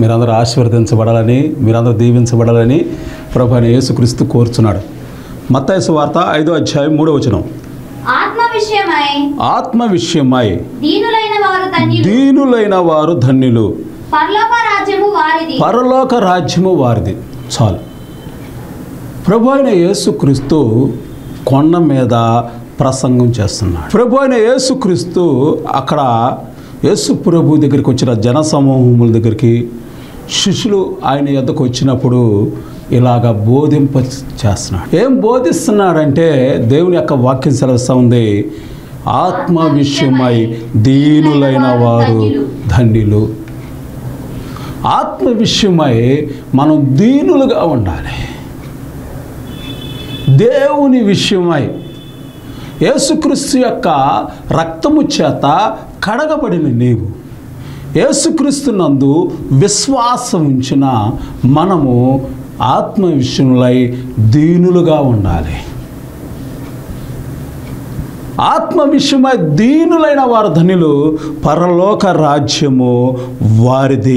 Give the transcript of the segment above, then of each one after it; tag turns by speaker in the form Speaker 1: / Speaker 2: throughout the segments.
Speaker 1: మీరందరూ ఆశీర్వదించబడాలని మీరందరూ దీవించబడాలని ప్రభు అయిన యేసుక్రీస్తు కోరుచున్నాడు మత్తయి వార్త ఐదో అధ్యాయం మూడో వచనం
Speaker 2: ఆత్మ విషయమై
Speaker 1: ఆత్మ విషయమై
Speaker 2: దీనులైన వారు ధన్యులు
Speaker 1: దీనులైన వారు ధన్యులు
Speaker 2: పరలోక రాజ్యము వారిది
Speaker 1: పరలోక రాజ్యము వారిది చాలు ప్రభు అయిన యేసుక్రీస్తు కొండ మీద ప్రసంగం చేస్తున్నాడు ప్రభు అయిన యేసుక్రీస్తు అక్కడ యేసు ప్రభు దగ్గరికి వచ్చిన జన సమూహముల దగ్గరికి శిష్యులు ఆయన యొద్దకు వచ్చినప్పుడు ఇలాగ బోధింప చేస్తున్నాడు ఏం బోధిస్తున్నాడంటే దేవుని యొక్క వాక్యం సెలవుస్తూ ఉంది ఆత్మ విషయమై దీనులైన వారు ధన్యులు ఆత్మ విషయమై మనం దీనులుగా ఉండాలి దేవుని విషయమై యేసుక్రీస్తు యొక్క రక్తము చేత కడగబడిన నీవు యేసుక్రీస్తు నందు విశ్వాసం ఉంచిన మనము ఆత్మ విషయములై దీనులుగా ఉండాలి ఆత్మ విషయమై దీనులైన వారు ధనులు పరలోక రాజ్యము వారిది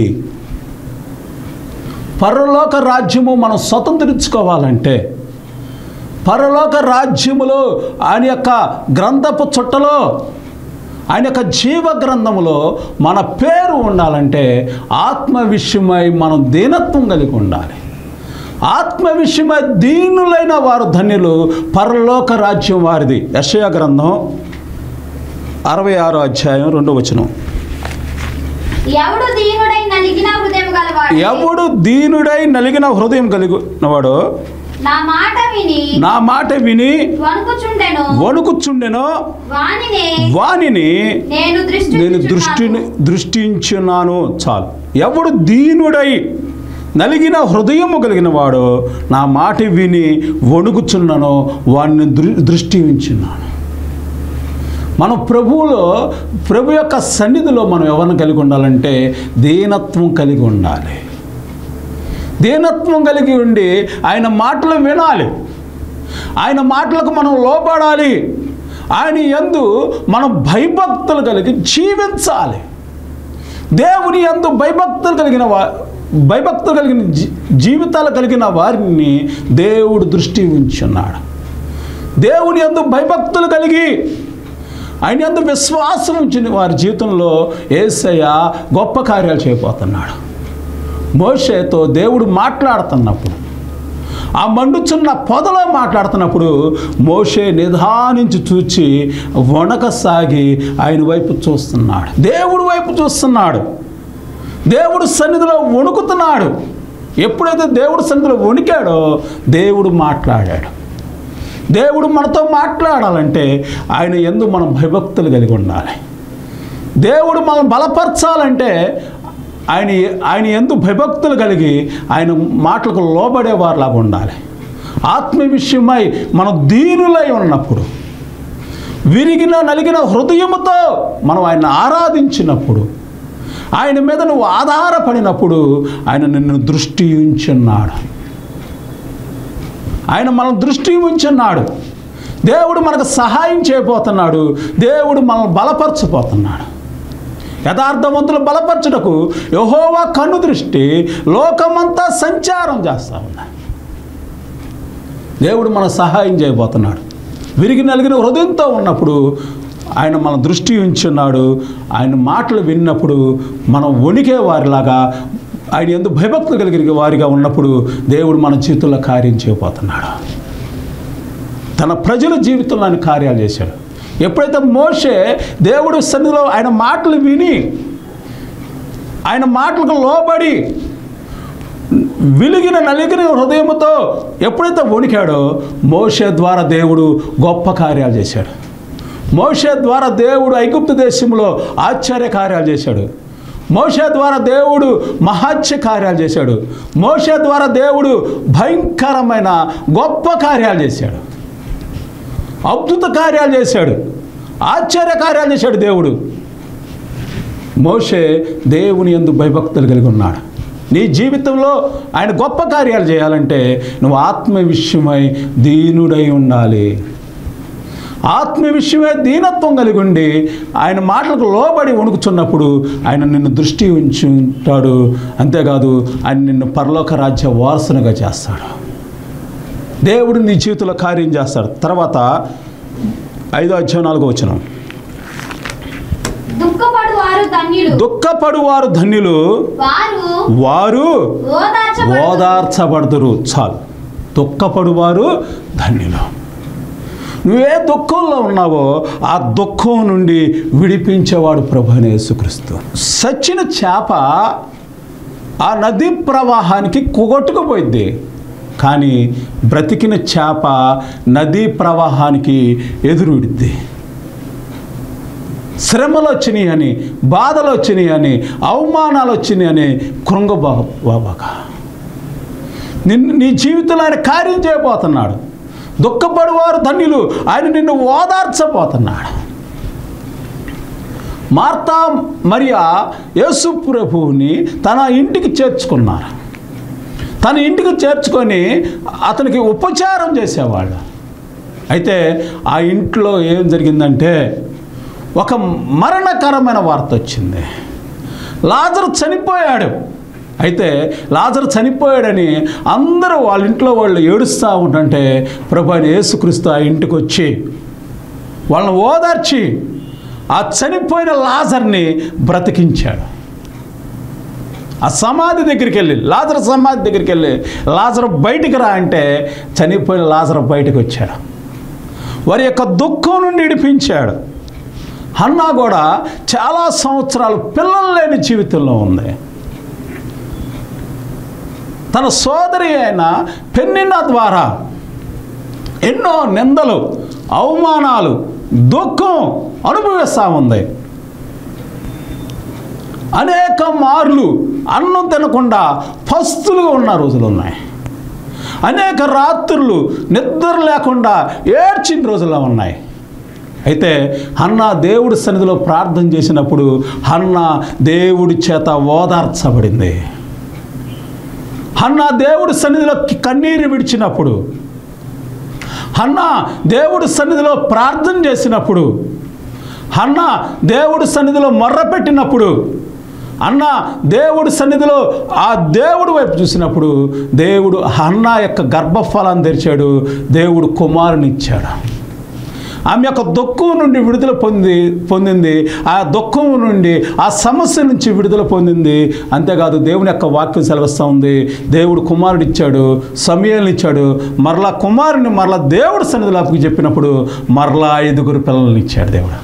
Speaker 1: పరలోక రాజ్యము మనం స్వతంత్రించుకోవాలంటే పరలోక రాజ్యములో ఆయన యొక్క గ్రంథపు చుట్టలో ఆయన యొక్క జీవ గ్రంథములో మన పేరు ఉండాలంటే ఆత్మ విషయమై మనం దీనత్వం కలిగి ఉండాలి ఆత్మ విషయమై దీనులైన వారు ధన్యులు పరలోక రాజ్యం వారిది యషయ గ్రంథం అరవై ఆరో అధ్యాయం రెండో వచనం
Speaker 2: ఎవడు దీనుడై నలిగిన హృదయం గలవాడు
Speaker 1: ఎవడు దీనుడై నలిగిన హృదయం కలిగినవాడు
Speaker 2: నా మాట విని
Speaker 1: నా మాట విని
Speaker 2: వణుకుచుండెను
Speaker 1: వణుకుచుండెనో
Speaker 2: వానినే
Speaker 1: వానిని
Speaker 2: నేను దృష్టి
Speaker 1: నేను దృష్టిని దృష్టించున్నాను చాలు ఎవడు దీనుడై నలిగిన హృదయము కలిగిన వాడు నా మాట విని వణుకుచున్నానో వాడిని దృ దృష్టి ఉంచున్నాను మనం ప్రభువులో ప్రభు యొక్క సన్నిధిలో మనం ఎవరిని కలిగి ఉండాలంటే దీనత్వం కలిగి ఉండాలి దీనత్వం కలిగి ఉండి ఆయన మాటలు వినాలి ఆయన మాటలకు మనం లోపడాలి ఆయన యందు మనం భయభక్తులు కలిగి జీవించాలి దేవుని యందు భయభక్తులు కలిగిన వా భయభక్తులు కలిగిన జీ- జీవితాలు కలిగిన వారిని దేవుడు దృష్టి ఉంచున్నాడు దేవుని యందు భయభక్తులు కలిగి ఆయన యందు విశ్వాసం ఉంచిన వారి జీవితంలో ఏసయ్య గొప్ప కార్యాలు చేయబోతున్నాడు మోషేతో దేవుడు మాట్లాడుతున్నప్పుడు ఆ మండుచున్న పొదలో మాట్లాడుతున్నప్పుడు మోషే నిదానించి చూచి వణకసాగి ఆయన వైపు చూస్తున్నాడు దేవుడు వైపు చూస్తున్నాడు దేవుడు సన్నిధిలో వణుకుతున్నాడు ఎప్పుడైతే దేవుడు సన్నిధిలో వణికాడో దేవుడు మాట్లాడాడు దేవుడు మనతో మాట్లాడాలంటే ఆయన ఎందు మనం భయభక్తులు కలిగి ఉండాలి దేవుడు మనం బలపరచాలంటే ఆయన ఆయన ఎందు భయభక్తులు కలిగి ఆయన మాటలకు లోబడేవారిలాగా ఉండాలి ఆత్మ విషయమై మనం దీనులై ఉన్నప్పుడు విరిగిన నలిగిన హృదయముతో మనం ఆయన ఆరాధించినప్పుడు ఆయన మీద నువ్వు ఆధారపడినప్పుడు ఆయన నిన్ను దృష్టి ఉంచున్నాడు ఆయన మనం దృష్టి ఉంచున్నాడు దేవుడు మనకు సహాయం చేయబోతున్నాడు దేవుడు మనల్ని బలపరచబోతున్నాడు యథార్థవంతులు బలపరచుటకు యహోవా కన్ను దృష్టి లోకమంతా సంచారం చేస్తా ఉంది దేవుడు మన సహాయం చేయబోతున్నాడు విరిగి నలిగిన హృదయంతో ఉన్నప్పుడు ఆయన మన దృష్టి ఉంచున్నాడు ఆయన మాటలు విన్నప్పుడు మనం వణికే వారిలాగా ఆయన ఎందుకు భయభక్తులు కలిగిన వారిగా ఉన్నప్పుడు దేవుడు మన జీవితంలో కార్యం చేయబోతున్నాడు తన ప్రజల జీవితంలో ఆయన కార్యాలు చేశాడు ఎప్పుడైతే మోషే దేవుడు సన్నిధిలో ఆయన మాటలు విని ఆయన మాటలకు లోబడి విలిగిన నలిగిన హృదయముతో ఎప్పుడైతే వణికాడో మోషే ద్వారా దేవుడు గొప్ప కార్యాలు చేశాడు మోషే ద్వారా దేవుడు ఐగుప్తు దేశంలో ఆశ్చర్య కార్యాలు చేశాడు మోషే ద్వారా దేవుడు మహాత్య కార్యాలు చేశాడు మోషే ద్వారా దేవుడు భయంకరమైన గొప్ప కార్యాలు చేశాడు అద్భుత కార్యాలు చేశాడు ఆశ్చర్య కార్యాలు చేశాడు దేవుడు మోషే దేవుని ఎందు భయభక్తులు కలిగి ఉన్నాడు నీ జీవితంలో ఆయన గొప్ప కార్యాలు చేయాలంటే నువ్వు ఆత్మ విషయమై దీనుడై ఉండాలి ఆత్మ విషయమే దీనత్వం కలిగి ఉండి ఆయన మాటలకు లోబడి వణుకుచున్నప్పుడు ఆయన నిన్ను దృష్టి ఉంచి ఉంటాడు అంతేకాదు ఆయన నిన్ను పరలోక రాజ్య వారసునిగా చేస్తాడు దేవుడు నీ జీవితంలో కార్యం చేస్తాడు తర్వాత ఐదో అధ్యాయం నాలుగో వచనం
Speaker 2: దుఃఖపడు వారు ధన్యులు
Speaker 1: దుఃఖపడువారు ధన్యులు
Speaker 2: వారు
Speaker 1: వారు
Speaker 2: ఓదార్చబడు
Speaker 1: ఓదార్చబడుదురు చాలు దుఃఖపడువారు ధన్యులు నువ్వే దుఃఖంలో ఉన్నావో ఆ దుఃఖం నుండి విడిపించేవాడు ప్రభు అయిన యేసుక్రీస్తు సచ్చిన చేప ఆ నదీ ప్రవాహానికి కుగొట్టుకుపోయింది కానీ బ్రతికిన చేప నదీ ప్రవాహానికి ఎదురుడిద్ది శ్రమలు వచ్చినాయి అని బాధలు వచ్చినాయి అని అవమానాలు వచ్చినాయి అని కృంగబాబాగా నిన్ను నీ జీవితంలో ఆయన కార్యం చేయబోతున్నాడు దుఃఖపడువారు ధన్యులు ఆయన నిన్ను ఓదార్చబోతున్నాడు మార్తా మరియా యేసు ప్రభువుని తన ఇంటికి చేర్చుకున్నారు తన ఇంటికి చేర్చుకొని అతనికి ఉపచారం చేసేవాళ్ళు అయితే ఆ ఇంట్లో ఏం జరిగిందంటే ఒక మరణకరమైన వార్త వచ్చింది లాజరు చనిపోయాడు అయితే లాజరు చనిపోయాడని అందరూ వాళ్ళ ఇంట్లో వాళ్ళు ఏడుస్తూ ఉంటుంటే ప్రభు అయిన యేసుక్రీస్తు ఆ ఇంటికి వచ్చి వాళ్ళని ఓదార్చి ఆ చనిపోయిన లాజర్ని బ్రతికించాడు ఆ సమాధి దగ్గరికి వెళ్ళి లాజర్ సమాధి దగ్గరికి వెళ్ళి లాజరు బయటికి రా అంటే చనిపోయిన లాజరు బయటికి వచ్చాడు వారి యొక్క దుఃఖం నుండి ఇడిపించాడు హన్నా కూడా చాలా సంవత్సరాలు పిల్లలు లేని జీవితంలో ఉంది తన సోదరి అయిన పెన్నిన్న ద్వారా ఎన్నో నిందలు అవమానాలు దుఃఖం అనుభవిస్తూ ఉంది అనేక మార్లు అన్నం తినకుండా పస్తులుగా ఉన్న రోజులు ఉన్నాయి అనేక రాత్రులు నిద్ర లేకుండా ఏడ్చిన రోజులు ఉన్నాయి అయితే హన్న దేవుడి సన్నిధిలో ప్రార్థన చేసినప్పుడు హన్న దేవుడి చేత ఓదార్చబడింది హన్న దేవుడి సన్నిధిలో కన్నీరు విడిచినప్పుడు హన్న దేవుడి సన్నిధిలో ప్రార్థన చేసినప్పుడు అన్న దేవుడి సన్నిధిలో మొర్ర పెట్టినప్పుడు అన్న దేవుడి సన్నిధిలో ఆ దేవుడి వైపు చూసినప్పుడు దేవుడు అన్న యొక్క గర్భఫలాన్ని తెరిచాడు దేవుడు కుమారుని ఇచ్చాడు ఆమె యొక్క దుఃఖం నుండి విడుదల పొంది పొందింది ఆ దుఃఖం నుండి ఆ సమస్య నుంచి విడుదల పొందింది అంతేకాదు దేవుని యొక్క వాక్యం సెలవిస్తూ ఉంది దేవుడు కుమారుడు ఇచ్చాడు సమయాన్ని ఇచ్చాడు మరలా కుమారుని మరలా దేవుడు సన్నిధిలోకి చెప్పినప్పుడు మరలా ఐదుగురు పిల్లల్ని ఇచ్చాడు దేవుడు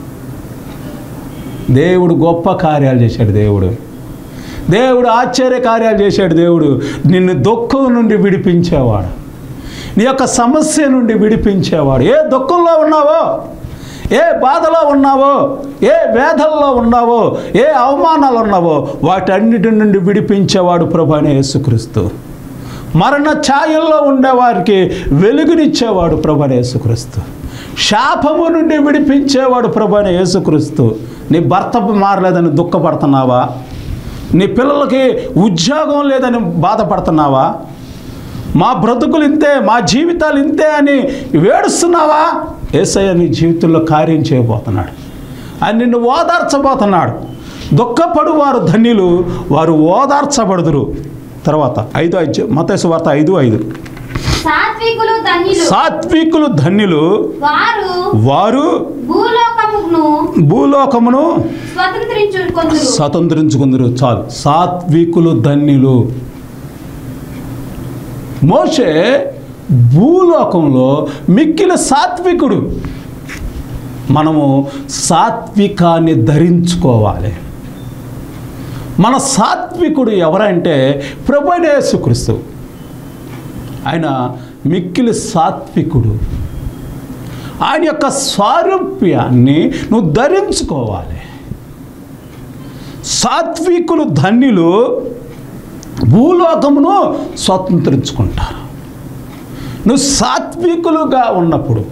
Speaker 1: దేవుడు గొప్ప కార్యాలు చేశాడు దేవుడు దేవుడు ఆశ్చర్య కార్యాలు చేశాడు దేవుడు నిన్ను దుఃఖం నుండి విడిపించేవాడు నీ యొక్క సమస్య నుండి విడిపించేవాడు ఏ దుఃఖంలో ఉన్నావో ఏ బాధలో ఉన్నావో ఏ వేదల్లో ఉన్నావో ఏ అవమానాలు ఉన్నావో వాటన్నిటి నుండి విడిపించేవాడు ప్రభు అనే యేసుక్రీస్తు మరణ ఛాయల్లో ఉండేవారికి వెలుగునిచ్చేవాడు ప్రభు అనే యేసుక్రీస్తు శాపము నుండి విడిపించేవాడు ప్రభు అనే యేసుక్రీస్తు నీ భర్త మారలేదని దుఃఖపడుతున్నావా నీ పిల్లలకి ఉద్యోగం లేదని బాధపడుతున్నావా మా బ్రతుకులు ఇంతే మా జీవితాలు ఇంతే అని వేడుస్తున్నావా ఏసయ్య నీ జీవితంలో కార్యం చేయబోతున్నాడు ఆయన నిన్ను ఓదార్చబోతున్నాడు దుఃఖపడు వారు ధన్యులు వారు ఓదార్చబడుదురు తర్వాత ఐదు ఐదు మతేసు వార్త ఐదు ఐదు
Speaker 2: సాత్వికులు ధన్యులు
Speaker 1: సాత్వికులు ధన్యులు
Speaker 2: వారు
Speaker 1: వారు
Speaker 2: భూలోకమును
Speaker 1: భూలోకమును
Speaker 2: స్వతంత్రించుకొందురు
Speaker 1: స్వతంత్రించుకుందరు చాలు సాత్వికులు ధన్యులు మోషే భూలోకంలో మిక్కిల సాత్వికుడు మనము సాత్వికాన్ని ధరించుకోవాలి మన సాత్వికుడు ఎవరంటే ప్రభునేసుక్రీస్తు ఆయన మిక్కిలి సాత్వికుడు ఆయన యొక్క స్వారూప్యాన్ని నువ్వు ధరించుకోవాలి సాత్వికులు ధన్యులు భూలోకమును స్వతంత్రించుకుంటారు నువ్వు సాత్వికులుగా ఉన్నప్పుడు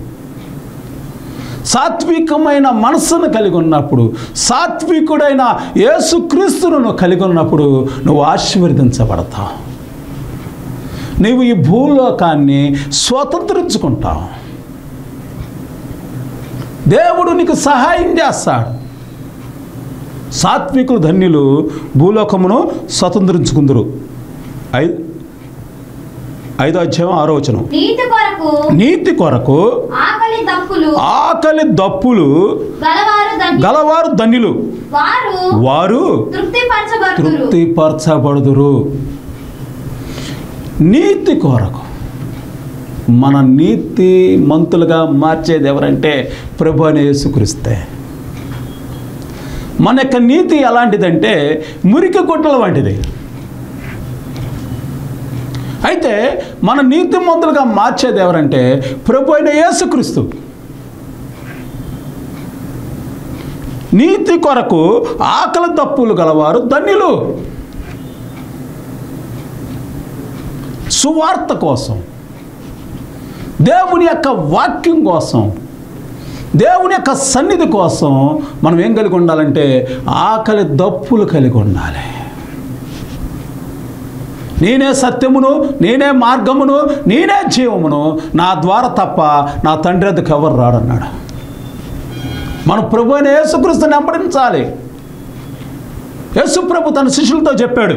Speaker 1: సాత్వికమైన మనస్సును కలిగి ఉన్నప్పుడు సాత్వికుడైన యేసుక్రీస్తును నువ్వు కలిగి ఉన్నప్పుడు నువ్వు ఆశీర్వదించబడతావు నీవు ఈ భూలోకాన్ని స్వతంత్రించుకుంటావు దేవుడు నీకు సహాయం చేస్తాడు సాత్వికులు ధన్యులు భూలోకమును స్వతంత్రించుకుందరు ఐదు ఐదో అధ్యాయం ఆరో వచనం
Speaker 2: నీతి కొరకు
Speaker 1: నీతి కొరకు
Speaker 2: ఆకలి దప్పులు
Speaker 1: ఆకలి దప్పులు
Speaker 2: గలవారు ధన్యులు
Speaker 1: గలవారు ధన్యులు
Speaker 2: వారు
Speaker 1: వారు
Speaker 2: తృప్తిపరచబడుదురు
Speaker 1: తృప్తిపరచబడుదురు నీతి కొరకు మన నీతి మంతులుగా మార్చేది ఎవరంటే ప్రభు అనే యేసుక్రీస్తే మన యొక్క నీతి ఎలాంటిదంటే మురికి గుడ్డల వంటిది అయితే మన నీతి మంతులుగా మార్చేది ఎవరంటే ప్రభు అయిన యేసుక్రీస్తు నీతి కొరకు ఆకలి తప్పులు గలవారు ధన్యులు సువార్త కోసం దేవుని యొక్క వాక్యం కోసం దేవుని యొక్క సన్నిధి కోసం మనం ఏం కలిగి ఉండాలంటే ఆకలి దప్పులు కలిగి ఉండాలి నేనే సత్యమును నేనే మార్గమును నేనే జీవమును నా ద్వారా తప్ప నా తండ్రి వద్దకు ఎవరు రాడన్నాడు మన ప్రభు అయిన యేసుక్రీస్తుని వెంబడించాలి యేసు ప్రభు తన శిష్యులతో చెప్పాడు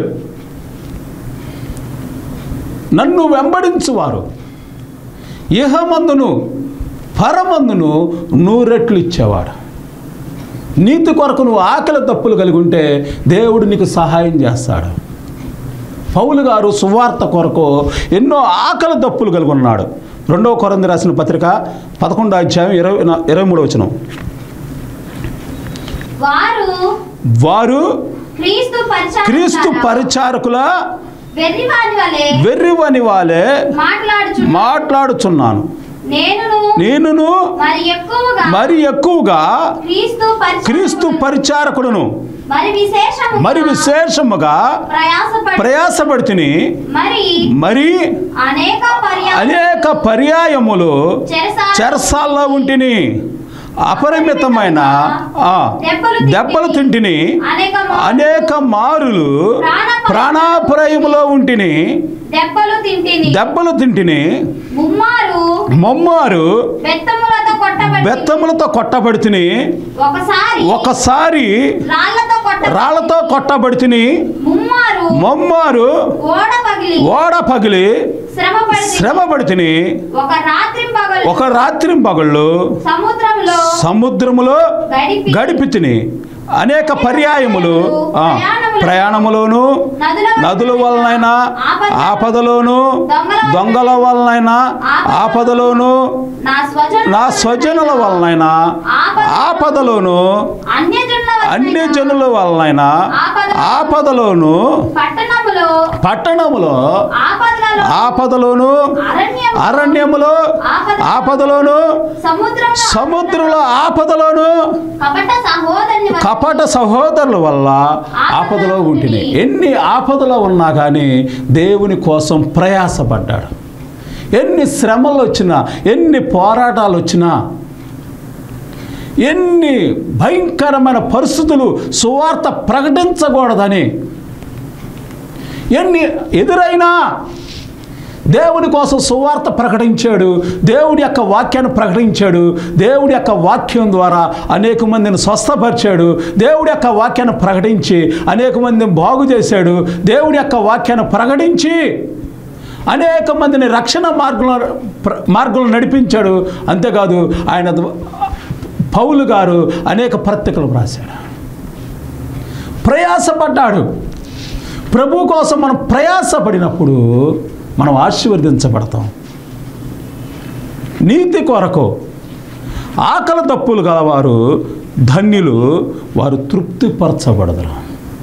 Speaker 1: నన్ను వెంబడించువారు ఇహమందును పరమందును నూరెట్లు ఇచ్చేవాడు నీతి కొరకు నువ్వు ఆకలి తప్పులు కలిగి ఉంటే దేవుడు నీకు సహాయం చేస్తాడు పౌలు గారు సువార్త కొరకు ఎన్నో ఆకలి దప్పులు కలిగి ఉన్నాడు రెండవ కొరంది రాసిన పత్రిక పదకొండో అధ్యాయం ఇరవై నా- ఇరవై మూడో వచనం
Speaker 2: వారు
Speaker 1: వారు
Speaker 2: క్రీస్తు పరిచారకులారా,
Speaker 1: క్రీస్తు పరిచారకుల
Speaker 2: వెర్రివాని వలె
Speaker 1: వెర్రివని వాళ్ళే
Speaker 2: మాట్లాడుచు
Speaker 1: మాట్లాడుచున్నాను
Speaker 2: నేనును
Speaker 1: నేనును
Speaker 2: మరి ఎక్కువగా
Speaker 1: మరి ఎక్కువగా
Speaker 2: క్రీస్తు పరిచారకులను
Speaker 1: క్రీస్తు పరిచారకుడును
Speaker 2: మరి విశేషము
Speaker 1: మరి విశేషముగా
Speaker 2: ప్రయాసపడి
Speaker 1: ప్రయాసపడితిని
Speaker 2: మరి
Speaker 1: మరి
Speaker 2: అనేక పర్యాయ
Speaker 1: అనేక పర్యాయములు
Speaker 2: చెరసాల
Speaker 1: చెరసాల్లో ఉంటిని అపరిమితమైన ఆ, దెబ్బలు తింటిని
Speaker 2: అనేక మార్లు
Speaker 1: అనేక మారులు ప్రాణాప్రాయములో ఉంటిని
Speaker 2: దెబ్బలు తింటిని
Speaker 1: దెబ్బలు తింటిని
Speaker 2: ముమ్మారు
Speaker 1: మమ్మారు
Speaker 2: బెత్తములతో కొట్టబడి
Speaker 1: బెత్తములతో కొట్టబడితిని
Speaker 2: ఒకసారి
Speaker 1: ఒకసారి
Speaker 2: రాళ్లతో కొట్ట
Speaker 1: రాళ్లతో కొట్టబడితిని
Speaker 2: ముమ్మారు
Speaker 1: మమ్మారు
Speaker 2: ఓడ పగిలి
Speaker 1: ఓడ పగిలి
Speaker 2: శ్రమ పడి
Speaker 1: శ్రమపడితిని
Speaker 2: ఒక రాత్రి పగలు
Speaker 1: ఒక రాత్రి పగళ్ళు
Speaker 2: సముద్రంలో
Speaker 1: సముద్రములో
Speaker 2: గడిపి
Speaker 1: గడిపితిని అనేక పర్యాయములు ఆ, ప్రయాణములోను నదుల వలనైనా ఆపదలోను దొంగల వలనైనా ఆపదలోను
Speaker 2: నా స్వజన
Speaker 1: నా స్వజనుల వలనైనా ఆపదలోను
Speaker 2: అన్యజనుల
Speaker 1: అన్ని జనుల వలనైనా ఆపదలోను
Speaker 2: పట్టణములో
Speaker 1: పట్టణములో
Speaker 2: ఆపదలలో
Speaker 1: ఆపదలోను
Speaker 2: అరణ్యం
Speaker 1: అరణ్యములో ఆపదలోను
Speaker 2: సముద్రం
Speaker 1: సముద్రంలో ఆపదలోను
Speaker 2: కపట సహోదరుని వలె
Speaker 1: కపట సహోదరుల వల్ల ఆపదలో ఉంటున్నాయి ఎన్ని ఆపదలో ఉన్నా కానీ దేవుని కోసం ప్రయాసపడ్డాడు ఎన్ని శ్రమలు వచ్చినా ఎన్ని పోరాటాలు వచ్చినా ఎన్ని భయంకరమైన పరిస్థితులు సువార్త ప్రకటించకూడదని ఎన్ని ఎదురైనా దేవుని కోసం సువార్త ప్రకటించాడు దేవుడి యొక్క వాక్యాన్ని ప్రకటించాడు దేవుడి యొక్క వాక్యం ద్వారా అనేక మందిని స్వస్థపరిచాడు దేవుడి యొక్క వాక్యాన్ని ప్రకటించి అనేక మందిని బాగు చేశాడు దేవుడి యొక్క వాక్యాన్ని ప్రకటించి అనేక మందిని రక్షణ మార్గంలో ప్ర- మార్గంలో నడిపించాడు అంతేకాదు ఆయన ద- పౌలు గారు అనేక పత్రికలు రాశాడు ప్రయాసపడ్డాడు ప్రభు కోసం మనం ప్రయాసపడినప్పుడు మనం ఆశీర్వదించబడతాం నీతి కొరకు ఆకలి తప్పులు గలవారు ధన్యులు వారు తృప్తిపరచబడదురు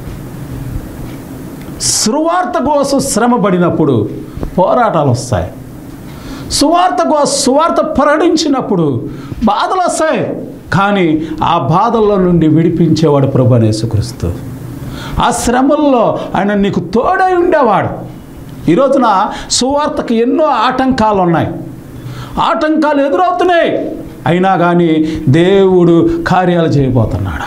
Speaker 1: సువార్త కోసం శ్రమ పడినప్పుడు పోరాటాలు వస్తాయి సువార్త కోసం సువార్త ప్రకటించినప్పుడు బాధలు వస్తాయి కానీ ఆ బాధల్లో నుండి విడిపించేవాడు ప్రభు అనే యేసుక్రీస్తు ఆ శ్రమల్లో ఆయన నీకు తోడై ఉండేవాడు ఈ రోజున సువార్తకు ఎన్నో ఆటంకాలు ఉన్నాయి ఆటంకాలు ఎదురవుతున్నాయి అయినా కానీ దేవుడు కార్యాలు చేయబోతున్నాడు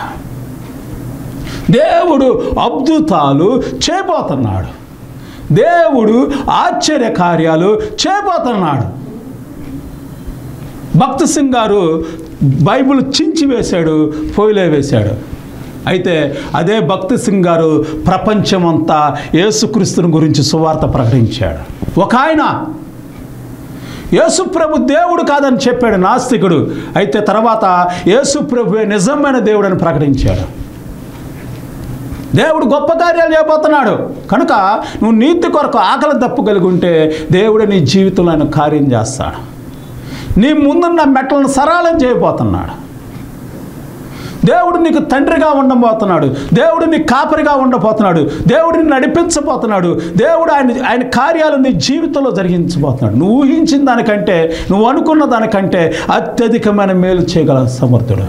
Speaker 1: దేవుడు అద్భుతాలు చేయబోతున్నాడు దేవుడు ఆశ్చర్య కార్యాలు చేయబోతున్నాడు భక్త సింగ్ గారు బైబిల్ చించి వేశాడు పొయ్యిలో వేశాడు అయితే అదే భక్తి సింగ్ గారు ప్రపంచమంతా యేసుక్రీస్తుని గురించి సువార్త ప్రకటించాడు ఒక ఆయన యేసుప్రభు దేవుడు కాదని చెప్పాడు నాస్తికుడు అయితే తర్వాత యేసుప్రభువే నిజమైన దేవుడని ప్రకటించాడు దేవుడు గొప్ప కార్యాలు చేయబోతున్నాడు కనుక నువ్వు నీతి కొరకు ఆకలి తప్పు కలిగి ఉంటే దేవుడు నీ జీవితంలో ఆయన కార్యం చేస్తాడు నీ ముందున్న మెట్లను సరళం చేయబోతున్నాడు దేవుడు నీకు తండ్రిగా ఉండబోతున్నాడు దేవుడు నీ కాపరిగా ఉండబోతున్నాడు దేవుడిని నడిపించబోతున్నాడు దేవుడు ఆయన ఆయన కార్యాలు నీ జీవితంలో జరిగించబోతున్నాడు నువ్వు ఊహించిన దానికంటే నువ్వు అనుకున్న దానికంటే అత్యధికమైన మేలు చేయగల సమర్థుడు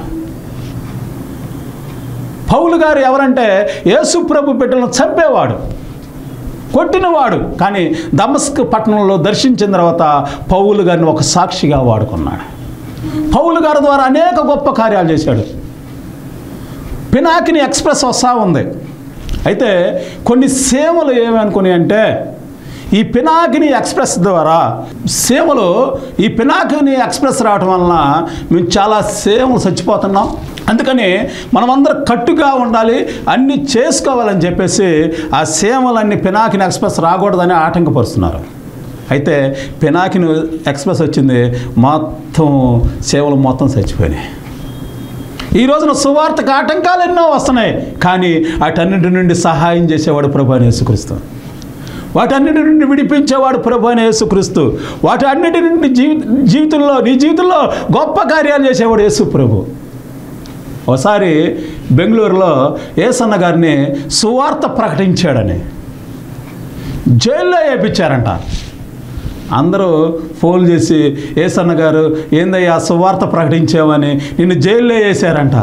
Speaker 1: పౌలు గారు ఎవరంటే యేసు ప్రభు బిడ్డలను చంపేవాడు కొట్టినవాడు కానీ దమస్క్ పట్టణంలో దర్శించిన తర్వాత పౌలు గారిని ఒక సాక్షిగా వాడుకున్నాడు పౌలు గారి ద్వారా అనేక గొప్ప కార్యాలు చేశాడు పినాకిని ఎక్స్ప్రెస్ వస్తూ ఉంది అయితే కొన్ని సేవలు ఏమనుకుని అంటే ఈ పినాకిని ఎక్స్ప్రెస్ ద్వారా సేవలు ఈ పినాకిని ఎక్స్ప్రెస్ రావటం వలన మేము చాలా సేవలు చచ్చిపోతున్నాం అందుకని మనమందరం కట్టుగా ఉండాలి అన్నీ చేసుకోవాలని చెప్పేసి ఆ సేవలన్నీ పినాకిని ఎక్స్ప్రెస్ రాకూడదని ఆటంకపరుస్తున్నారు అయితే పినాకిని ఎక్స్ప్రెస్ వచ్చింది మొత్తం సేవలు మొత్తం చచ్చిపోయినాయి ఈ రోజున సువార్తకు ఆటంకాలు ఎన్నో వస్తున్నాయి కానీ వాటన్నిటి నుండి సహాయం చేసేవాడు ప్రభు అని యేసుక్రీస్తు వాటన్నిటి నుండి విడిపించేవాడు ప్రభు అని యేసుక్రీస్తు వాటి అన్నిటి నుండి జీవి జీవితంలో నీ జీవితంలో గొప్ప కార్యాలు చేసేవాడు యేసు ప్రభు ఒకసారి బెంగళూరులో ఏసన్న గారిని సువార్త ప్రకటించాడని జైల్లో వేయించారంట అందరూ ఫోన్ చేసి ఏసన్న గారు ఏందయ్యా సువార్త ప్రకటించావని నిన్ను జైల్లో వేసారంట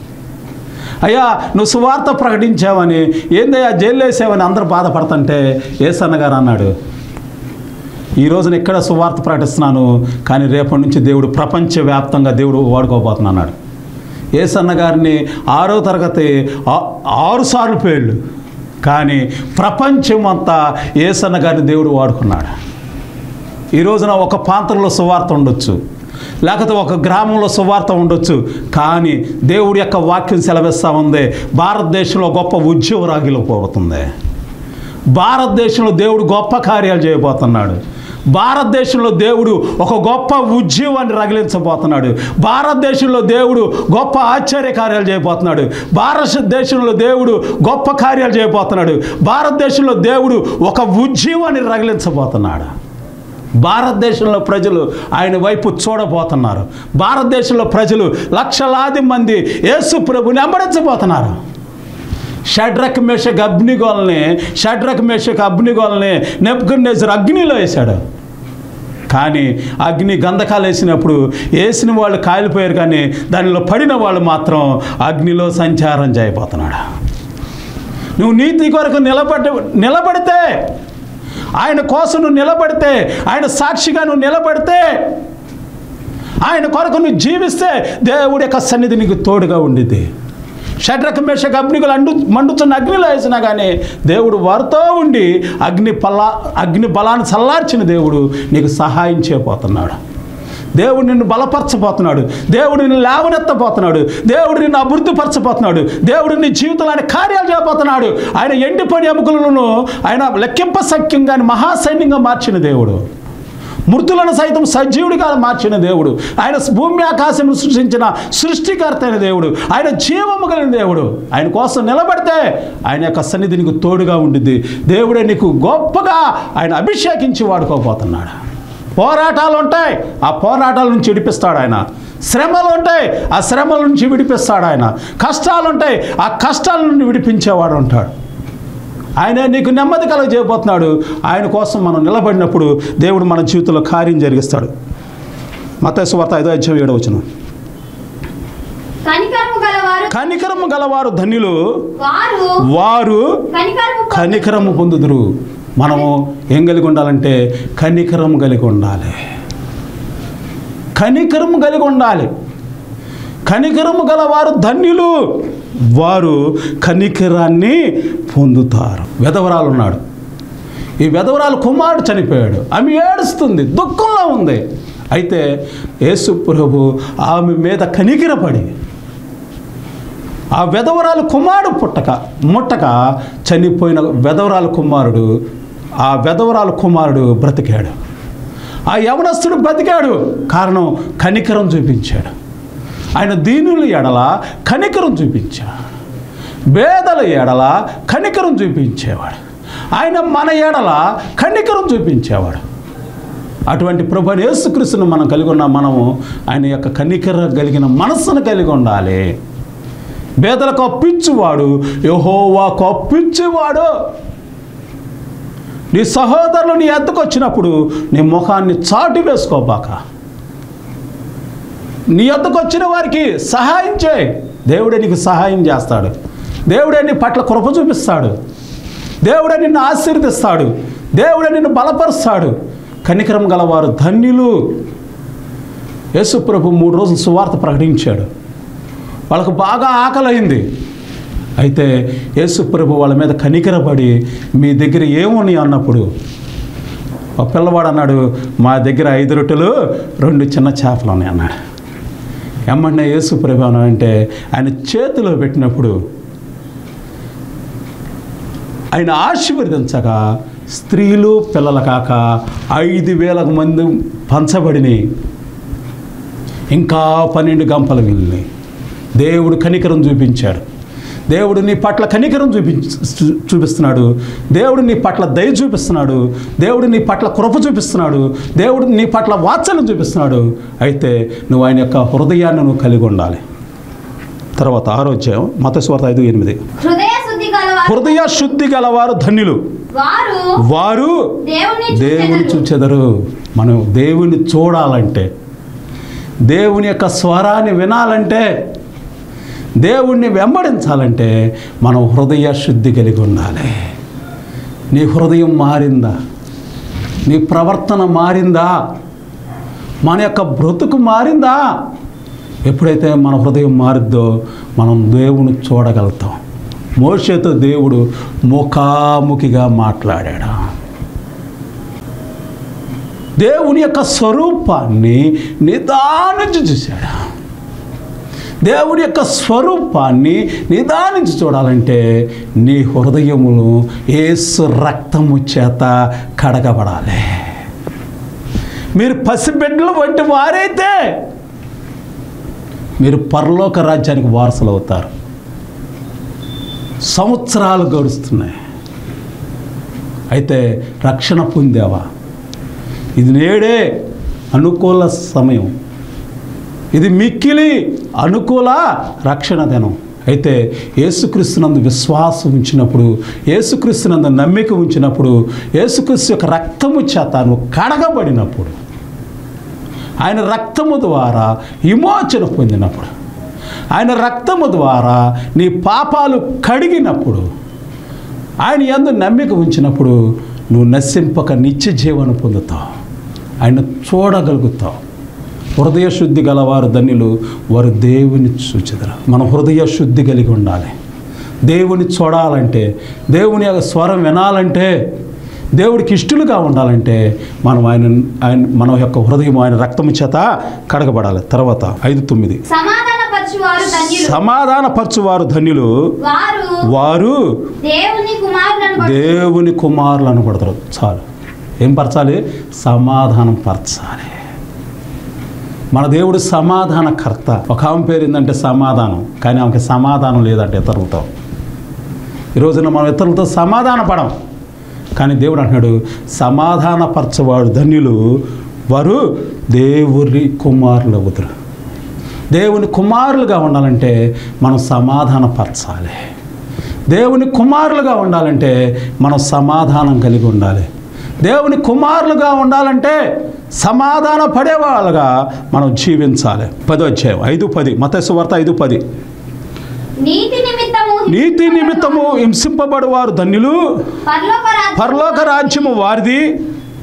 Speaker 1: అయ్యా నువ్వు సువార్త ప్రకటించావని ఏందయ్యా జైల్లో వేసావని అందరూ బాధపడుతుంటే ఏసన్న గారు అన్నాడు ఈ రోజున ఇక్కడ సువార్త ప్రకటిస్తున్నాను కానీ రేపటి నుంచి దేవుడు ప్రపంచవ్యాప్తంగా దేవుడు వాడుకోబోతున్నాడు ఏసన్న గారిని ఆరో తరగతి ఆ- ఆరు సార్లు పేళ్ళు కానీ ప్రపంచం అంతా ఏసన్న గారిని దేవుడు వాడుకున్నాడు ఈ రోజున ఒక ప్రాంతంలో సువార్త ఉండొచ్చు లేకపోతే ఒక గ్రామంలో సువార్త ఉండొచ్చు కానీ దేవుడి యొక్క వాక్యం సెలవిస్తూ ఉంది భారతదేశంలో గొప్ప ఉద్యోగ రాగిలోపోతుంది భారతదేశంలో దేవుడు గొప్ప కార్యాలు చేయబోతున్నాడు భారతదేశంలో దేవుడు ఒక గొప్ప ఉద్యమాన్ని రగిలించబోతున్నాడు భారతదేశంలో దేవుడు గొప్ప ఆశ్చర్య కార్యాలు చేయబోతున్నాడు భారతదేశంలో దేవుడు గొప్ప కార్యాలు చేయబోతున్నాడు భారతదేశంలో దేవుడు ఒక ఉద్యమాన్ని రగిలించబోతున్నాడు భారతదేశంలో ప్రజలు ఆయన వైపు చూడబోతున్నారు భారతదేశంలో ప్రజలు లక్షలాది మంది యేసు ప్రభుని వెంబడించబోతున్నారు షడ్రక్ మేషక్ అగ్నిగోల్ని షడ్రక్ మేషక్ అగ్నిగోల్ని నెప్పుకునేసరి అగ్నిలో వేశాడు కానీ అగ్ని గంధకాలు వేసినప్పుడు వేసిన వాళ్ళు కాలిపోయారు కానీ దానిలో పడిన వాళ్ళు మాత్రం అగ్నిలో సంచారం చేయబోతున్నాడు నువ్వు నీతి కొరకు నిలబడి నిలబడితే ఆయన కోసం నువ్వు నిలబడితే ఆయన సాక్షిగా నువ్వు నిలబడితే ఆయన కొరకు నువ్వు జీవిస్తే దేవుడి యొక్క సన్నిధి నీకు తోడుగా ఉండిద్ది షడ్రక మేషక అగ్నికులు అండు మండుతున్న అగ్నిలో వేసినా కానీ దేవుడు వారితో ఉండి అగ్ని పల్లా అగ్ని బలాన్ని చల్లార్చిన దేవుడు నీకు సహాయం చేయబోతున్నాడు దేవుడు నిన్ను బలపరచబోతున్నాడు దేవుడు నిన్ను లేవనెత్తబోతున్నాడు దేవుడు నిన్ను అభివృద్ధిపరచబోతున్నాడు దేవుడు నీ జీవితంలో ఆయన కార్యాలు చేయబోతున్నాడు ఆయన ఎండిపోయిన ఎముకలను ఆయన లెక్కింప సఖ్యంగా మహాసైన్యంగా మార్చిన దేవుడు మృతులను సైతం సజీవుడిగా మార్చిన దేవుడు ఆయన భూమి ఆకాశం సృష్టించిన సృష్టికర్త అయిన దేవుడు ఆయన జీవము కలిగిన దేవుడు ఆయన కోసం నిలబడితే ఆయన యొక్క సన్నిధి నీకు తోడుగా ఉండిద్ది దేవుడే నీకు గొప్పగా ఆయన అభిషేకించి వాడుకోబోతున్నాడు పోరాటాలు ఉంటాయి ఆ పోరాటాల నుంచి విడిపిస్తాడు ఆయన శ్రమలు ఉంటాయి ఆ శ్రమల నుంచి విడిపిస్తాడు ఆయన కష్టాలు ఉంటాయి ఆ కష్టాల నుండి విడిపించేవాడు ఉంటాడు ఆయన నీకు నెమ్మది కలుగ చేయబోతున్నాడు ఆయన కోసం మనం నిలబడినప్పుడు దేవుడు మన జీవితంలో కార్యం జరిగిస్తాడు మతేసు వార్త ఐదో అధ్యాయం ఏడో వచ్చిన
Speaker 2: కనికరము గలవారు
Speaker 1: కనికరము గలవారు ధన్యులు
Speaker 2: వారు
Speaker 1: వారు
Speaker 2: కనికరము పొందుదురు.
Speaker 1: కనికరము పొందుదురు మనము ఏం కలిగి ఉండాలంటే కనికరము కలిగి ఉండాలి కనికరము కలిగి ఉండాలి కనికరము గలవారు ధన్యులు వారు కనికరాన్ని పొందుతారు వెధవరాలు ఉన్నాడు ఈ వెధవరాలు కుమారుడు చనిపోయాడు ఆమె ఏడుస్తుంది దుఃఖంలో ఉంది అయితే యేసు ప్రభు ఆమె మీద కనికిరపడి ఆ వెధవరాలు కుమారుడు పుట్టక ముట్టక చనిపోయిన వెధవరాలు కుమారుడు ఆ వెధవరాలు కుమారుడు బ్రతికాడు ఆ యవనస్తుడు బ్రతికాడు కారణం కనికరం చూపించాడు ఆయన దీనుల ఎడల కనికరం చూపించాడు పేదల ఎడల కనికరం చూపించేవాడు ఆయన మన ఎడల కనికరం చూపించేవాడు అటువంటి ప్రభు యేసుక్రీస్తును మనం కలిగి ఉన్న మనము ఆయన యొక్క కనికర కలిగిన మనస్సును కలిగి ఉండాలి పేదలకు అప్పించువాడు యహోవాకు అప్పించేవాడు నీ సహోదరులు నీ ఎద్దకు వచ్చినప్పుడు నీ ముఖాన్ని చాటి వేసుకోబాక నీ ఎద్దకు వచ్చిన వారికి సహాయం చేయి దేవుడే నీకు సహాయం చేస్తాడు దేవుడే నీ పట్ల కృప చూపిస్తాడు దేవుడే నిన్ను ఆశీర్వదిస్తాడు దేవుడే నిన్ను బలపరుస్తాడు కనికరం గలవారు ధన్యులు యేసు ప్రభు మూడు రోజులు సువార్త ప్రకటించాడు వాళ్ళకు బాగా ఆకలైంది అయితే యేసు ప్రభు వాళ్ళ మీద కనికరపడి మీ దగ్గర ఏమున్నాయి అన్నప్పుడు ఒక పిల్లవాడు అన్నాడు మా దగ్గర ఐదు రొట్టెలు రెండు చిన్న చేపలు ఉన్నాయి అన్నాడు ఎమ్మన్నా యేసు ప్రభు అని అంటే ఆయన చేతిలో పెట్టినప్పుడు ఆయన ఆశీర్వదించగా స్త్రీలు పిల్లల కాక ఐదు వేల మంది పంచబడినాయి ఇంకా పన్నెండు గంపలు మిగిలినాయి దేవుడు కనికరం చూపించాడు దేవుడు నీ పట్ల కనికరం చూపి చూపిస్తున్నాడు దేవుడు నీ పట్ల దయ చూపిస్తున్నాడు దేవుడు నీ పట్ల కృప చూపిస్తున్నాడు దేవుడు నీ పట్ల వాత్సల్యం చూపిస్తున్నాడు అయితే నువ్వు ఆయన యొక్క హృదయాన్ని నువ్వు కలిగి ఉండాలి తర్వాత ఆరోగ్యం మతస్వార్త ఐదు ఎనిమిది
Speaker 2: హృదయ శుద్ధి గలవారు
Speaker 1: హృదయ శుద్ధి గలవారు ధన్యులు
Speaker 2: వారు
Speaker 1: వారు
Speaker 2: దేవుని
Speaker 1: దేవుని
Speaker 2: చూచెదరు.
Speaker 1: చూచెదరు మనం దేవుని చూడాలంటే దేవుని యొక్క స్వరాన్ని వినాలంటే దేవుణ్ణి వెంబడించాలంటే మనం హృదయ శుద్ధి కలిగి ఉండాలి నీ హృదయం మారిందా నీ ప్రవర్తన మారిందా మన యొక్క బ్రతుకు మారిందా ఎప్పుడైతే మన హృదయం మారిద్దో మనం దేవుని చూడగలుగుతాం మోషతో దేవుడు ముఖాముఖిగా మాట్లాడాడు దేవుని యొక్క స్వరూపాన్ని నిదానించి చూశాడు దేవుని యొక్క స్వరూపాన్ని నిదానించి చూడాలంటే నీ హృదయమును ఏసు రక్తము చేత కడగబడాలి మీరు పసిబిడ్డలు వంటి వారైతే మీరు పరలోక రాజ్యానికి వారసులు అవుతారు సంవత్సరాలు గడుస్తున్నాయి అయితే రక్షణ పొందావా ఇది నేడే అనుకూల సమయం ఇది మిక్కిలి అనుకూల రక్షణ దినం అయితే యేసుక్రీస్తునందు విశ్వాసం ఉంచినప్పుడు యేసుక్రీస్తునందు నమ్మిక ఉంచినప్పుడు యేసుక్రీస్తు యొక్క రక్తము చేత నువ్వు కడగబడినప్పుడు ఆయన రక్తము ద్వారా విమోచన పొందినప్పుడు ఆయన రక్తము ద్వారా నీ పాపాలు కడిగినప్పుడు ఆయన ఎందు నమ్మిక ఉంచినప్పుడు నువ్వు నశింపక నిత్య జీవనం పొందుతావు ఆయన చూడగలుగుతావు హృదయ శుద్ధి గలవారు ధన్యులు వారు దేవుని సూచిదరు మన హృదయ శుద్ధి కలిగి ఉండాలి దేవుని చూడాలంటే దేవుని యొక్క స్వరం వినాలంటే దేవుడికి ఇష్టలుగా ఉండాలంటే మనం ఆయన ఆయన మన యొక్క హృదయం ఆయన రక్తము చేత కడగబడాలి తర్వాత ఐదు తొమ్మిది
Speaker 2: సమాధానపరచువారు ధన్యులు
Speaker 1: సమాధానపరచువారు ధన్యులు
Speaker 2: వారు
Speaker 1: వారు
Speaker 2: దేవుని కుమారులను బట్టి
Speaker 1: దేవుని కుమారులు అనబడతారు చాలు ఏం పరచాలి సమాధానం పరచాలి మన దేవుడు సమాధానకర్త ఒక ఆమె పేరు ఏంటంటే సమాధానం కానీ ఆమెకి సమాధానం లేదంటే ఇతరులతో ఈ రోజున మనం ఇతరులతో సమాధాన పడం కానీ దేవుడు అంటున్నాడు సమాధానపరచవాడు ధన్యులు వారు దేవుని కుమారులు అవుతారు దేవుని కుమారులుగా ఉండాలంటే మనం సమాధానపరచాలి దేవుని కుమారులుగా ఉండాలంటే మనం సమాధానం కలిగి ఉండాలి దేవుని కుమారులుగా ఉండాలంటే సమాధాన పడేవాళ్ళుగా మనం జీవించాలి పదో అధ్యాయం ఐదు పది మతస్సు వార్త ఐదు పది
Speaker 2: నీతి నిమిత్తము
Speaker 1: నీతి నిమిత్తము హింసింపబడువారు ధన్యులు
Speaker 2: పరలోక రాజ్యము
Speaker 1: పరలోక రాజ్యము వారిది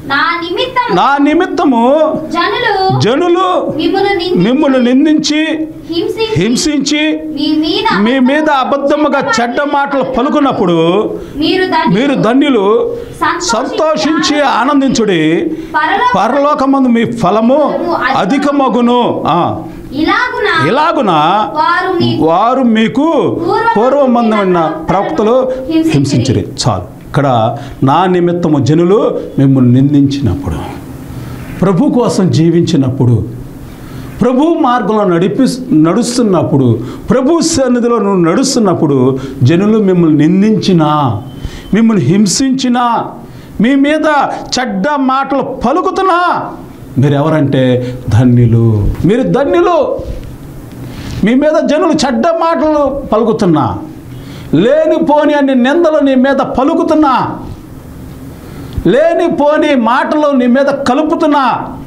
Speaker 2: నా నిమిత్తం
Speaker 1: నా నిమిత్తము
Speaker 2: జనులు
Speaker 1: జనులు
Speaker 2: మిమ్మును నిందించి,
Speaker 1: మిమ్మల్ని నిందించి
Speaker 2: హింసించి
Speaker 1: హింసించి
Speaker 2: మీ మీద
Speaker 1: మీ మీద అబద్ధముగా చెడ్డ మాటలు పలుకున్నప్పుడు
Speaker 2: మీరు ధన్యులు.
Speaker 1: మీరు ధన్యులు సంతోషించి ఆనందించుడి
Speaker 2: పరలోక-
Speaker 1: పరలోకమందు మీ ఫలము అధికమగును ఆ,
Speaker 2: ఇలాగున
Speaker 1: ఇలాగున
Speaker 2: వారు మీ
Speaker 1: వారు మీకు పూర్వమందమైన ప్రవక్తలు హింసించరు చాలు ఇక్కడ నా నిమిత్తము జనులు మిమ్మల్ని నిందించినప్పుడు ప్రభు కోసం జీవించినప్పుడు ప్రభు మార్గంలో నడిపి నడుస్తున్నప్పుడు ప్రభు సన్నిధిలో నువ్వు నడుస్తున్నప్పుడు జనులు మిమ్మల్ని నిందించినా మిమ్మల్ని హింసించినా మీ మీద చెడ్డ మాటలు పలుకుతున్నా మీరు ఎవరంటే ధన్యులు మీరు ధన్యులు మీ మీద జనులు చెడ్డ మాటలు పలుకుతున్నా లేనిపోని అన్ని నిందలు నీ మీద పలుకుతున్నా లేనిపోని మాటలు నీ మీద కలుపుతున్నా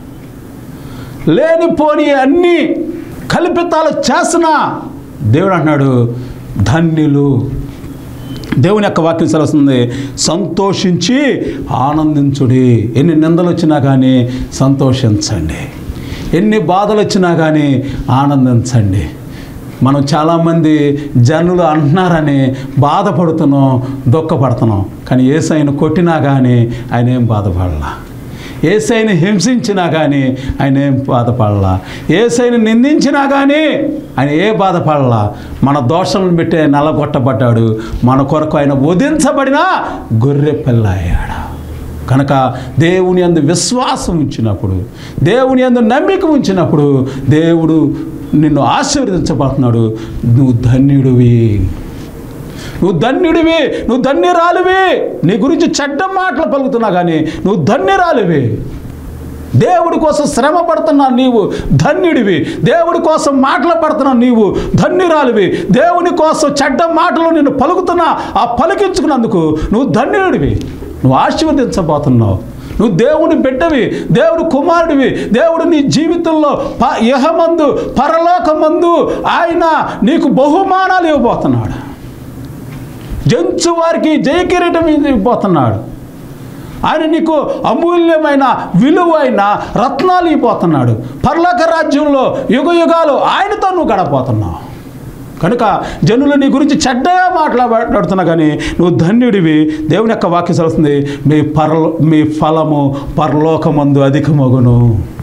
Speaker 1: లేనిపోని అన్ని కల్పితాలు చేస్తున్నా దేవుడు అంటున్నాడు ధన్యులు దేవుని యొక్క వాక్యం సెలవుస్తుంది సంతోషించి ఆనందించుడి ఎన్ని నిందలు వచ్చినా కానీ సంతోషించండి ఎన్ని బాధలు వచ్చినా కానీ ఆనందించండి మనం చాలామంది జనులు అంటున్నారని బాధపడుతున్నాం దుఃఖపడుతున్నాం కానీ ఏసైను కొట్టినా కానీ ఆయన ఏం బాధపడలా ఏసైని హింసించినా కానీ ఆయన ఏం బాధపడలా ఏసైని నిందించినా కానీ ఆయన ఏ బాధపడలా మన దోషలను పెట్టే నలగొట్టబడ్డాడు మన కొరకు ఆయన వధించబడిన గొర్రె పిల్ల అయ్యాడు కనుక దేవుని అందు విశ్వాసం ఉంచినప్పుడు దేవుని అందు నమ్మిక ఉంచినప్పుడు దేవుడు నిన్ను ఆశీర్వదించబోతున్నాడు నువ్వు ధన్యుడివి నువ్వు ధన్యుడివి నువ్వు ధన్యురాలివి నీ గురించి చెడ్డ మాటలు పలుకుతున్నా కానీ నువ్వు ధన్యురాలివి దేవుడి కోసం శ్రమ పడుతున్నా నీవు ధన్యుడివి దేవుడి కోసం మాటలు పడుతున్నా నీవు ధన్యురాలివి దేవుని కోసం చెడ్డ మాటలు నిన్ను పలుకుతున్నా ఆ పలికించుకున్నందుకు నువ్వు ధన్యుడివి నువ్వు ఆశీర్వదించబోతున్నావు నువ్వు దేవుని బిడ్డవి దేవుడు కుమారుడివి దేవుడు నీ జీవితంలో ప ఇహమందు పరలోకమందు ఆయన నీకు బహుమానాలు ఇవ్వబోతున్నాడు జంచు వారికి జయకిరీటం ఇవ్వబోతున్నాడు ఆయన నీకు అమూల్యమైన విలువైన రత్నాలు ఇవ్వబోతున్నాడు పర్లోక రాజ్యంలో యుగ యుగాలు ఆయనతో నువ్వు గడపోతున్నావు కనుక జనులు నీ గురించి చెడ్డగా మాట్లాడుతున్నా కానీ నువ్వు ధన్యుడివి దేవుని యొక్క వాక్యం చదువుతుంది మీ పరలో మీ ఫలము పరలోకమందు అధికమగును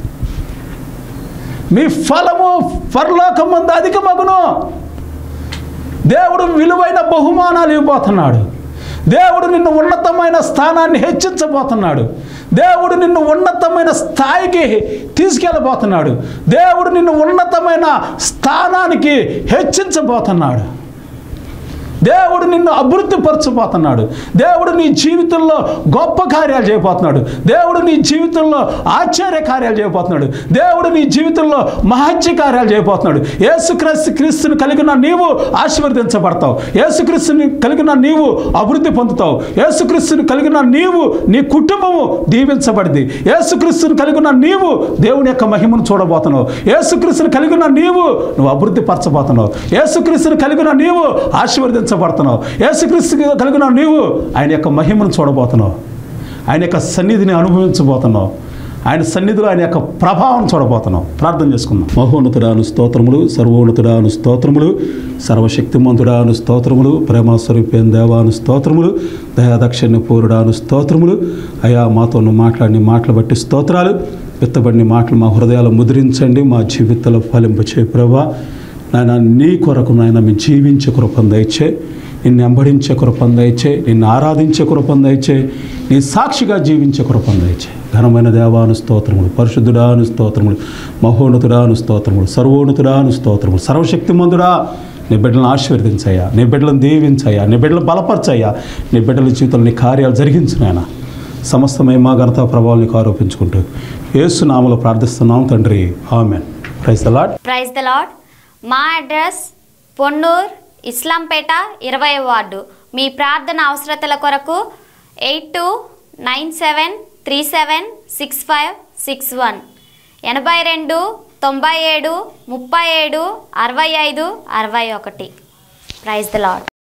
Speaker 1: మీ ఫలము పరలోకమందు అధికమగును దేవుడు విలువైన బహుమానాలు ఇవ్వబోతున్నాడు దేవుడు నిన్ను ఉన్నతమైన స్థానాన్ని హెచ్చించబోతున్నాడు దేవుడు నిన్ను ఉన్నతమైన స్థాయికి తీసుకెళ్ళబోతున్నాడు దేవుడు నిన్ను ఉన్నతమైన స్థానానికి హెచ్చించబోతున్నాడు దేవుడు నిన్ను అభివృద్ధి పరచబోతున్నాడు దేవుడు నీ జీవితంలో గొప్ప కార్యాలు చేయబోతున్నాడు దేవుడు నీ జీవితంలో ఆశ్చర్య కార్యాలు చేయబోతున్నాడు దేవుడు నీ జీవితంలో మహత్య కార్యాలు చేయబోతున్నాడు యేసుక్రీస్తు క్రీస్తుని కలిగిన నీవు ఆశీర్వదించబడతావు యేసుక్రీస్తుని కలిగిన నీవు అభివృద్ధి పొందుతావు యేసుక్రీస్తుని కలిగిన నీవు నీ కుటుంబము దీవించబడింది యేసుక్రీస్తుని కలిగిన నీవు దేవుని యొక్క మహిమను చూడబోతున్నావు యేసుక్రీస్తుని కలిగిన నీవు నువ్వు అభివృద్ధి పరచబోతున్నావు యేసుక్రీస్తుని కలిగిన నీవు ఆశీర్వదించబడుతున్నావు యేసుక్రీస్తు కలిగిన నీవు ఆయన యొక్క మహిమను చూడబోతున్నావు ఆయన యొక్క సన్నిధిని అనుభవించబోతున్నావు ఆయన సన్నిధిలో ఆయన యొక్క ప్రభావం చూడబోతున్నాం ప్రార్థన చేసుకుందాం మహోన్నతుడాను స్తోత్రములు సర్వోన్నతుడాను స్తోత్రములు సర్వశక్తిమంతుడాను స్తోత్రములు ప్రేమస్వరూపేం దేవాను స్తోత్రములు దయాదక్షిణ్య పూరుడాను స్తోత్రములు అయా మాతో నువ్వు మాట్లాడిన మాటలు బట్టి స్తోత్రాలు విత్తబడిన మాటలు మా హృదయాలు ముద్రించండి మా జీవితంలో ఫలింపచే ప్రభా నాయన నీ కొరకు నాయన మేము జీవించే కృపను దయచే నిన్ను వెంబడించే కృపను దయచే నిన్ను ఆరాధించే కృపను దయచే నీ సాక్షిగా జీవించే కృపను దయచే ఘనమైన దేవాను స్తోత్రములు పరిశుద్ధుడాను స్తోత్రములు మహోన్నతుడాను స్తోత్రములు సర్వోన్నతుడాను స్తోత్రములు సర్వశక్తిమంతుడా నీ బిడ్డలను ఆశీర్వదించయ్యా నీ బిడ్డలను దీవించయ్యా నీ బిడ్డలను బలపరచయ్యా నీ బిడ్డల జీవితంలో నీ కార్యాలు జరిగించునాయన సమస్తమై మా ఘనత ప్రభావాలు నీకు ఆరోపించుకుంటూ ఏసు నామలో ప్రార్థిస్తున్నాం తండ్రి amen praise a lot
Speaker 3: praise the Lord మా అడ్రస్ పొన్నూర్ ఇస్లాంపేట ఇరవై వార్డు మీ ప్రార్థన అవసరతల కొరకు eight two nine seven three seven six five six one ఎనభై రెండు తొంభై ఏడు ముప్పై ఏడు అరవై ఐదు అరవై ఒకటి ప్రైజ్ ద లాడ్